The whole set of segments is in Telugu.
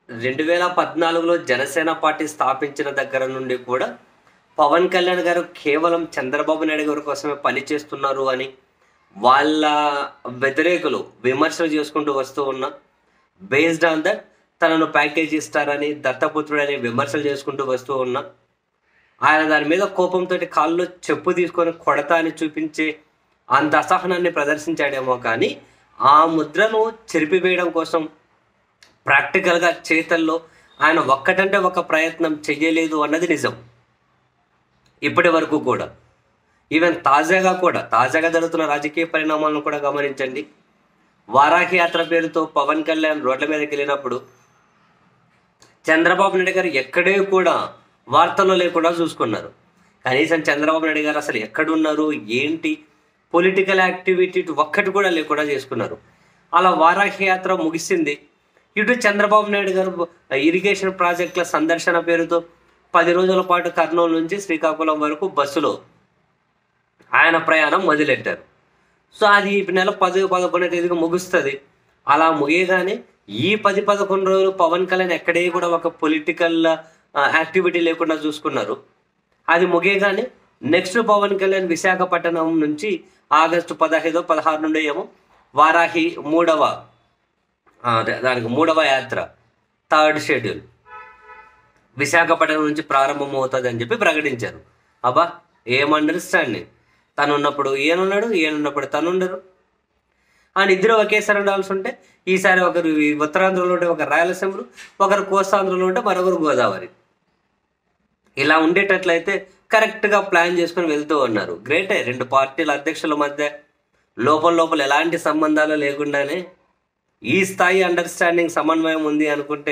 రెండు వేల పద్నాలుగులో జనసేన పార్టీ స్థాపించిన దగ్గర నుండి కూడా పవన్ కళ్యాణ్ గారు కేవలం చంద్రబాబు నాయుడు గారి కోసమే పనిచేస్తున్నారు అని వాళ్ళ వ్యతిరేకులు విమర్శలు చేసుకుంటూ వస్తూ ఉన్నా బేస్డ్ ఆన్ దట్ తనను ప్యాకేజ్ ఇస్తారని దత్తపుత్రుడని విమర్శలు చేసుకుంటూ వస్తూ ఉన్నా ఆయన దాని మీద కోపంతో కాళ్ళు చెప్పు తీసుకొని కొడతా అని చూపించే అంత అసహనాన్ని ప్రదర్శించాడేమో కానీ ఆ ముద్రను చెరిపివేయడం కోసం ప్రాక్టికల్గా చేతల్లో ఆయన ఒక్కటంటే ఒక ప్రయత్నం చెయ్యలేదు అన్నది నిజం ఇప్పటి వరకు కూడా ఈవెన్ తాజాగా కూడా తాజాగా జరుగుతున్న రాజకీయ పరిణామాలను కూడా గమనించండి వారాహి యాత్ర పేరుతో పవన్ కళ్యాణ్ రోడ్ల మీదకి వెళ్ళినప్పుడు చంద్రబాబు నాయుడు గారు ఎక్కడే కూడా వార్తల్లో లేకుండా చూసుకున్నారు కనీసం చంద్రబాబు నాయుడు గారు అసలు ఎక్కడున్నారు ఏంటి పొలిటికల్ యాక్టివిటీ ఒక్కటి కూడా లేకుండా చేసుకున్నారు అలా వారాహి యాత్ర ముగిసింది ఇటు చంద్రబాబు నాయుడు గారు ఇరిగేషన్ ప్రాజెక్టుల సందర్శన పేరుతో పది రోజుల పాటు కర్నూలు నుంచి శ్రీకాకుళం వరకు బస్సులో ఆయన ప్రయాణం మొదలెట్టారు సో అది ఈ నెల పది పదకొండో తేదీకి ముగుస్తుంది అలా ముగియగానే ఈ పది పదకొండు రోజులు పవన్ కళ్యాణ్ ఎక్కడే కూడా ఒక పొలిటికల్ యాక్టివిటీ లేకుండా చూసుకున్నారు అది ముగియగానే నెక్స్ట్ పవన్ కళ్యాణ్ విశాఖపట్నం నుంచి ఆగస్టు పదహైదో పదహారు నుండి ఏమో వారాహి మూడవ ఆ, అదే, దానికి మూడవ యాత్ర థర్డ్ షెడ్యూల్ విశాఖపట్నం నుంచి ప్రారంభం అవుతుంది అని చెప్పి ప్రకటించారు అబ్బా ఏం అండర్స్టాండింగ్ తను ఉన్నప్పుడు ఈయనున్నాడు ఈయనున్నప్పుడు తను ఉండరు అండ్ ఇద్దరు ఒకేసారి ఉండాల్సి ఉంటే ఈసారి ఒకరు ఈ ఉత్తరాంధ్రలో ఉంటే ఒక రాయలసీమలు ఒకరు కోస్తాంధ్రలో ఉంటే మరొకరు గోదావరి ఇలా ఉండేటట్లయితే కరెక్ట్గా ప్లాన్ చేసుకొని వెళ్తూ ఉన్నారు గ్రేటే రెండు పార్టీల అధ్యక్షుల మధ్య లోపల లోపల ఎలాంటి సంబంధాలు లేకుండానే ఈ స్థాయి అండర్స్టాండింగ్ సమన్వయం ఉంది అనుకుంటే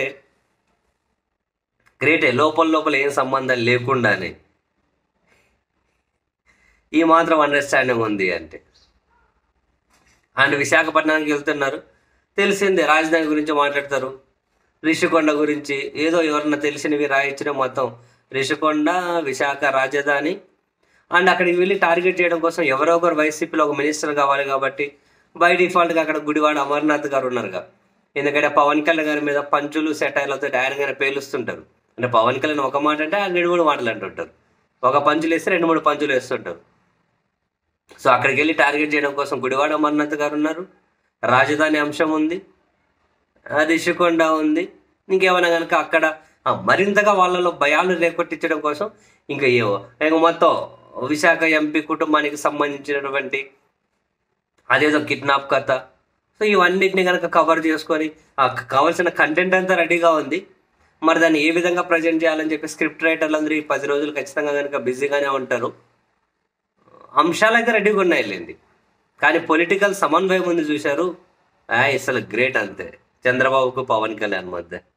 గ్రేటే లోపల లోపల ఏం సంబంధం లేకుండానే ఈ మాత్రం అండర్స్టాండింగ్ ఉంది అంటే అండ్ విశాఖపట్నానికి వెళ్తున్నారు తెలిసిందే రాజధాని గురించి మాట్లాడతారు రిషికొండ గురించి ఏదో ఎవరన్నా తెలిసినవి రాయించిన మొత్తం రిషికొండ విశాఖ రాజధాని అండ్ అక్కడికి వెళ్ళి టార్గెట్ చేయడం కోసం ఎవరో ఒకరు వైసీపీలో ఒక మినిస్టర్ కావాలి కాబట్టి బై డిఫాల్ట్గా అక్కడ గుడివాడ అమర్నాథ్ గారు ఉన్నారుగా ఎందుకంటే పవన్ కళ్యాణ్ గారి మీద పంచులు సెటైర్లతో ఆయనగానే పేలుస్తుంటారు అంటే పవన్ కళ్యాణ్ ఒక మాట అంటే ఆయన రెండు మూడు మాటలు అంటుంటారు ఒక పంచులు వేస్తే రెండు మూడు పంచులు వేస్తుంటారు సో అక్కడికి వెళ్ళి టార్గెట్ చేయడం కోసం గుడివాడ అమర్నాథ్ గారు ఉన్నారు రాజధాని అంశం ఉంది ఆ, రిషికొండ ఉంది ఇంకేమైనా కనుక అక్కడ ఆ, మరింతగా వాళ్ళలో భయాలు రేకొట్టించడం కోసం ఇంకా ఏవో ఇంకా మొత్తం విశాఖ ఎంపీ కుటుంబానికి సంబంధించినటువంటి అదేదో కిడ్నాప్ కథ సో ఇవన్నిటిని కనుక కవర్ చేసుకొని ఆ కావాల్సిన కంటెంట్ అంతా రెడీగా ఉంది మరి దాన్ని ఏ విధంగా ప్రజెంట్ చేయాలని చెప్పి స్క్రిప్ట్ రైటర్లు అందరూ ఈ పది రోజులు ఖచ్చితంగా కనుక బిజీగానే ఉంటారు అంశాలు అయితే రెడీగా ఉన్నాయి వెళ్ళింది కానీ పొలిటికల్ సమన్వయం ఉంది చూశారు ఆ, అసలు గ్రేట్ అంతే చంద్రబాబుకు పవన్ కళ్యాణ్ మధ్య